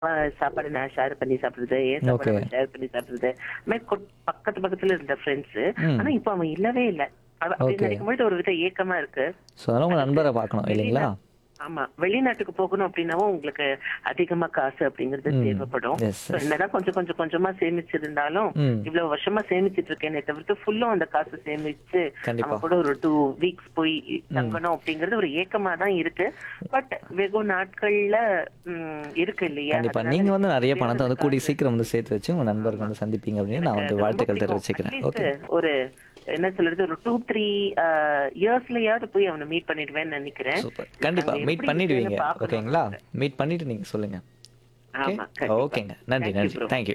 சாப்பாடு நான் ஷேர் பண்ணி சாப்பிடுறது என் சாப்பாடு Okay. ஷேர் பண்ணி சாப்பிடுறது இந்த மாதிரி கொ- பக்கத்து பக்கத்துல இருந்த ஃப்ரெண்ட்ஸ் ம். ஆனா இப்ப அவன் இல்லவே இல்ல அவ- அப்படி Okay. நினைக்கும்போது ஒரு வித ஏக்கமா இருக்கு ஸோ அதனால் உங்கள் நண்பரை பார்க்கணும் இல்லைங்களா ஆமா வெளிநாட்டுக்கு போகணும் அப்படின்னாவும் உங்களுக்கு அதிகமா காசு அப்படிங்கிறது ம். தேவைப்படும் Yes, So, என்னதான் கொஞ்சம் கொஞ்சம் கொஞ்சமா சேமிச்சிருந்தாலும் ம். இவ்வளவு வருஷமா சேமிச்சிட்டு இருக்கேனே தவிர்த்து ஃபுல்லும் அந்த காசு சேமிச்சு கண்டிப்பா. அவன் கூட ஒரு டூ வீக்ஸ் போய் தங்கணும் அப்படிங்கிறது ஒரு ஏக்கமா தான் இருக்கு பட் வெகு நாட்கள்ல ம், இருக்கு இல்லையா கண்டிப்பா அதனால நீங்க வந்து நிறைய எனக்கு பணத்தை வந்து தேவை கூடிய சீக்கிரம் வந்து சேர்த்து வச்சு உங்க நண்பருக்கு வந்து சந்திப்பீங்க அப்படின்னு நான் வந்து ரொம்ப வாழ்த்துக்கள் பிடிக்கும். தெரிவிச்சுக்கிறேன் At ஓகே least ஒரு என்ன சொல்றது ஒரு டூ த்ரீ இயர்ஸ்லயாவது போய் அவனை மீட் பண்ணிடுவேன்னு நினைக்கிறேன் சூப்பர் கண்டிப்பா அங்க மீட் எப்படி பண்ணிடுவீங்க இருக்குன்னு பார்க்கணும். ஓகேங்களா மீட் பண்ணிட்டு நீங்க சொல்லுங்க ஓகே ஆமா, கண்டிப்பா. ஓகேங்க நன்றி Thank you, நன்றி bro. தேங்க்யூ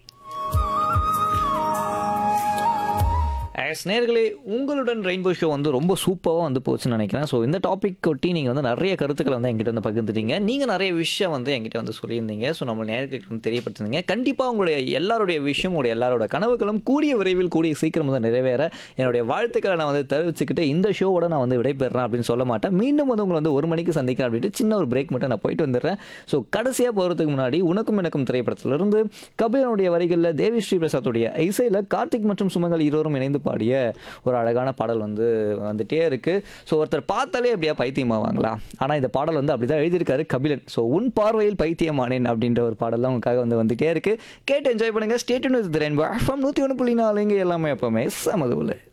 எஸ் நேர்களே உங்களுடன் ரெயின்போ ஷோ வந்து ரொம்ப சூப்பராக வந்து போச்சுன்னு நினைக்கிறேன் ஸோ இந்த டாபிக் ஒட்டி நீங்கள் வந்து நிறைய கருத்துக்களை வந்து என்கிட்ட வந்து பகிர்ந்துட்டீங்க நீங்கள் நிறைய விஷயம் வந்து என்கிட்ட வந்து சொல்லியிருந்தீங்க ஸோ நம்ம நேர்களுக்கு வந்து தெரியப்படுத்திருந்தீங்க கண்டிப்பாக உங்களுடைய எல்லாருடைய விஷயம் உங்களுடைய எல்லாரோட கனவுகளும் கூடிய விரைவில் கூடிய சீக்கிரம் வந்து நிறைவேற என்னுடைய வாழ்த்துக்களை நான் வந்து தெரிவிச்சுக்கிட்டு இந்த ஷோவோட நான் வந்து விடைபெறேன் அப்படின்னு சொல்ல மாட்டேன் மீண்டும் வந்து உங்களை வந்து ஒரு மணிக்கு சந்திக்கிறேன் அப்படின்ட்டு சின்ன ஒரு பிரேக் மட்டும் நான் போயிட்டு வந்துடுறேன் ஸோ கடைசியாக போகிறதுக்கு முன்னாடி உனக்கும் எனக்கும் திரைப்படத்திலிருந்து கபிலனுடைய வரிகளில் தேவி ஸ்ரீ பிரசாத்துடைய இசையில் கார்த்திக் மற்றும் சுமங்கல் இருவரும் இணைந்து பாடிய ஒரு அழகான பாடல் வந்து வந்துட்டே இருக்கு ஸோ ஒருத்தர் பார்த்தாலே அப்படியே பைத்தியமாவாங்களா ஆனால் இந்த பாடல் வந்து அப்படிதான் எழுதியிருக்காரு கபிலன் ஸோ உன் பார்வையில் பைத்தியமானேன் அப்படின்ற ஒரு பாடல்லாம் உங்களுக்காக வந்து வந்துட்டே இருக்கு கேட்டு என்ஜாய் பண்ணுங்க ஸ்டேட் வித் ரெயின்போ எஃப்எம் நூற்றி ஒன்று புள்ளி நாலு இங்கே எல்லாமே எப்பவுமே சமதுவில்